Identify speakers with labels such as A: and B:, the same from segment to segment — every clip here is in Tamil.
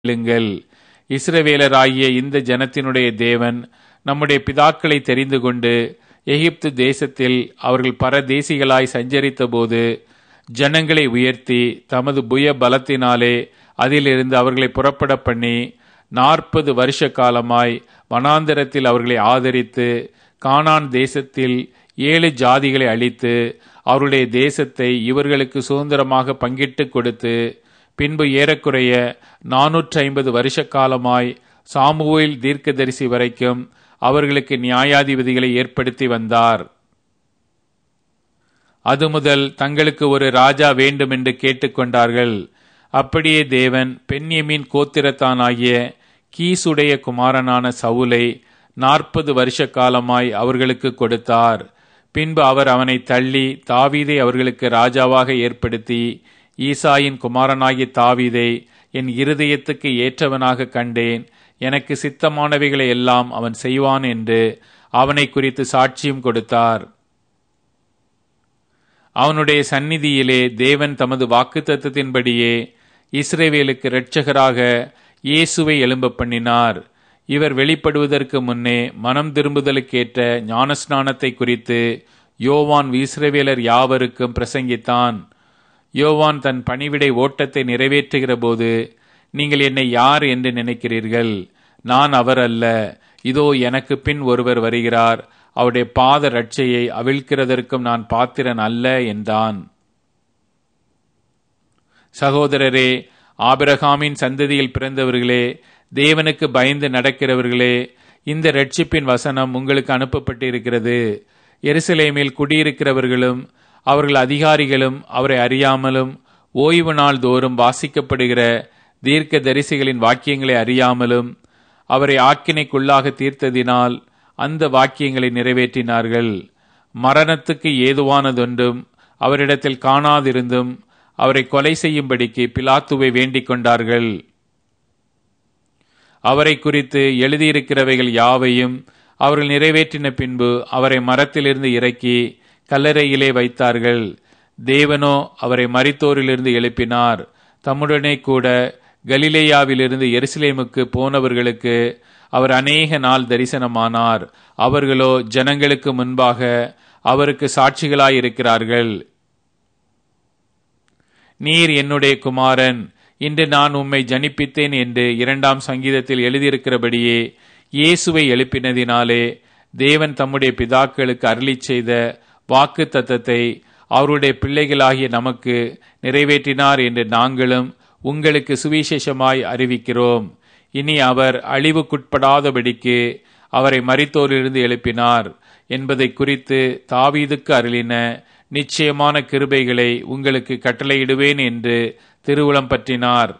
A: கேளுங்கள் இஸ்ரவேலராகிய இந்த ஜனத்தினுடைய தேவன் நம்முடைய பிதாக்களை தெரிந்து கொண்டு எகிப்து தேசத்தில் அவர்கள் பரதேசிகளாய் சஞ்சரித்தபோது ஜனங்களை உயர்த்தி தமது புய பலத்தினாலே அதிலிருந்து அவர்களை புறப்பட பண்ணி நாற்பது வருஷ காலமாய் வனாந்தரத்தில் அவர்களை ஆதரித்து கானான் தேசத்தில் ஏழு ஜாதிகளை அழித்து அவருடைய தேசத்தை இவர்களுக்கு சுதந்திரமாக பங்கிட்டு கொடுத்து பின்பு ஏறக்குறைய நாநூற்றி ஐம்பது வருஷ காலமாய் சாமுவேல் தீர்க்கதரிசி வரைக்கும் அவர்களுக்கு நியாயாதிபதிகளை ஏற்படுத்தி வந்தார் அது முதல் தங்களுக்கு ஒரு ராஜா வேண்டும் என்று கேட்டுக்கொண்டார்கள் அப்படியே தேவன் பெண்யமின் கோத்திரத்தானாகிய கீசுடைய குமாரனான சவுலை நாற்பது வருஷ காலமாய் அவர்களுக்கு கொடுத்தார் பின்பு அவர் அவனை தள்ளி தாவீதை அவர்களுக்கு ராஜாவாக ஏற்படுத்தி ஈசாயின் குமாரனாகிய தாவீதை என் இருதயத்துக்கு ஏற்றவனாக கண்டேன் எனக்கு சித்தமானவைகளை எல்லாம் அவன் செய்வான் என்று அவனை குறித்து சாட்சியம் கொடுத்தார் அவனுடைய சந்நிதியிலே தேவன் தமது வாக்குத்தத்தத்தின்படியே இஸ்ரேவேலுக்கு இரட்சகராக இயேசுவை எழும்ப பண்ணினார் இவர் வெளிப்படுவதற்கு முன்னே மனம் திரும்புதலுக்கேற்ற ஞானஸ்நானத்தை குறித்து யோவான் இஸ்ரவேலர் யாவருக்கும் பிரசங்கித்தான் யோவான் தன் பணிவிடை ஓட்டத்தை நிறைவேற்றுகிற போது நீங்கள் என்னை யார் என்று நினைக்கிறீர்கள் நான் அவர் அல்ல இதோ எனக்கு பின் ஒருவர் வருகிறார் அவருடைய பாத ரட்சையை அவிழ்க்கிறதற்கும் நான் பாத்திரன் அல்ல என்றான் சகோதரரே ஆபிரகாமின் சந்ததியில் பிறந்தவர்களே தேவனுக்கு பயந்து நடக்கிறவர்களே இந்த ரட்சிப்பின் வசனம் உங்களுக்கு அனுப்பப்பட்டிருக்கிறது எருசலேமில் குடியிருக்கிறவர்களும் அவர்கள் அதிகாரிகளும் அவரை அறியாமலும் ஓய்வு நாள் தோறும் வாசிக்கப்படுகிற தீர்க்க தரிசிகளின் வாக்கியங்களை அறியாமலும் அவரை ஆக்கினைக்குள்ளாக தீர்த்ததினால் அந்த வாக்கியங்களை நிறைவேற்றினார்கள் மரணத்துக்கு ஏதுவானதொன்றும் அவரிடத்தில் காணாதிருந்தும் அவரை கொலை செய்யும்படிக்கு பிலாத்துவை வேண்டிக் கொண்டார்கள் அவரை குறித்து எழுதியிருக்கிறவைகள் யாவையும் அவர்கள் நிறைவேற்றின பின்பு அவரை மரத்திலிருந்து இறக்கி கல்லறையிலே வைத்தார்கள் தேவனோ அவரை மரித்தோரிலிருந்து எழுப்பினார் தம்முடனே கூட கலிலேயாவிலிருந்து எருசலேமுக்கு போனவர்களுக்கு அவர் அநேக நாள் தரிசனமானார் அவர்களோ ஜனங்களுக்கு முன்பாக அவருக்கு சாட்சிகளாயிருக்கிறார்கள் நீர் என்னுடைய குமாரன் இன்று நான் உம்மை ஜனிப்பித்தேன் என்று இரண்டாம் சங்கீதத்தில் எழுதியிருக்கிறபடியே இயேசுவை எழுப்பினதினாலே தேவன் தம்முடைய பிதாக்களுக்கு அருளி செய்த வாக்கு தத்தத்தை அவருடைய பிள்ளைகளாகிய நமக்கு நிறைவேற்றினார் என்று நாங்களும் உங்களுக்கு சுவிசேஷமாய் அறிவிக்கிறோம் இனி அவர் அழிவுக்குட்படாதபடிக்கு அவரை மரித்தோரிலிருந்து எழுப்பினார் என்பதை குறித்து தாவீதுக்கு அருளின நிச்சயமான கிருபைகளை உங்களுக்கு கட்டளையிடுவேன் என்று திருவுளம் பற்றினார்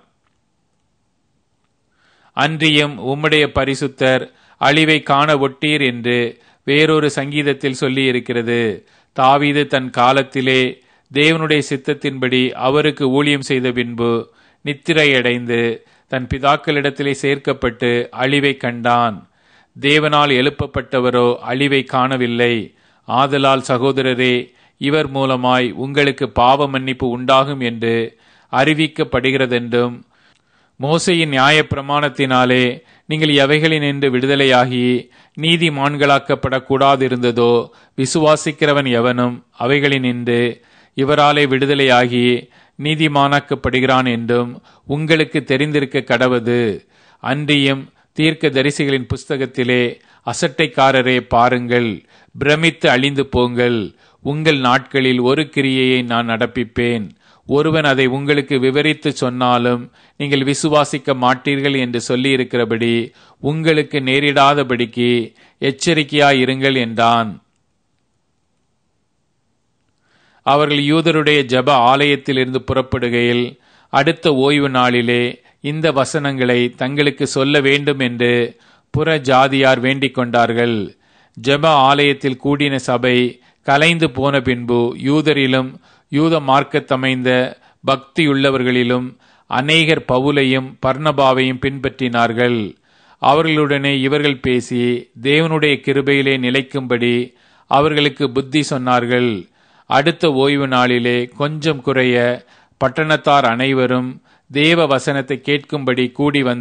A: அன்றியும் உம்முடைய பரிசுத்தர் அழிவை காண ஒட்டீர் என்று வேறொரு சங்கீதத்தில் சொல்லியிருக்கிறது தாவீது தன் காலத்திலே தேவனுடைய சித்தத்தின்படி அவருக்கு ஊழியம் செய்த பின்பு நித்திரையடைந்து தன் பிதாக்களிடத்திலே சேர்க்கப்பட்டு அழிவை கண்டான் தேவனால் எழுப்பப்பட்டவரோ அழிவை காணவில்லை ஆதலால் சகோதரரே இவர் மூலமாய் உங்களுக்கு பாவ மன்னிப்பு உண்டாகும் என்று அறிவிக்கப்படுகிறதென்றும் மோசையின் நியாய பிரமாணத்தினாலே நீங்கள் எவைகளின் என்று விடுதலையாகி நீதிமான்களாக்கப்படக்கூடாதிருந்ததோ விசுவாசிக்கிறவன் எவனும் அவைகளினின்று இவராலே விடுதலையாகி நீதிமானாக்கப்படுகிறான் என்றும் உங்களுக்கு தெரிந்திருக்க கடவது அன்றியும் தீர்க்க தரிசிகளின் புஸ்தகத்திலே அசட்டைக்காரரே பாருங்கள் பிரமித்து அழிந்து போங்கள் உங்கள் நாட்களில் ஒரு கிரியையை நான் நடப்பிப்பேன் ஒருவன் அதை உங்களுக்கு விவரித்து சொன்னாலும் நீங்கள் விசுவாசிக்க மாட்டீர்கள் என்று சொல்லியிருக்கிறபடி உங்களுக்கு நேரிடாதபடிக்கு எச்சரிக்கையாயிருங்கள் என்றான் அவர்கள் யூதருடைய ஜப ஆலயத்திலிருந்து புறப்படுகையில் அடுத்த ஓய்வு நாளிலே இந்த வசனங்களை தங்களுக்கு சொல்ல வேண்டும் என்று புற ஜாதியார் வேண்டிக் கொண்டார்கள் ஜப ஆலயத்தில் கூடின சபை கலைந்து போன பின்பு யூதரிலும் யூத மார்க்கத்தமைந்த பக்தியுள்ளவர்களிலும் அநேகர் பவுலையும் பர்ணபாவையும் பின்பற்றினார்கள் அவர்களுடனே இவர்கள் பேசி தேவனுடைய கிருபையிலே நிலைக்கும்படி அவர்களுக்கு புத்தி சொன்னார்கள் அடுத்த ஓய்வு நாளிலே கொஞ்சம் குறைய பட்டணத்தார் அனைவரும் தேவ வசனத்தை கேட்கும்படி கூடி வந்த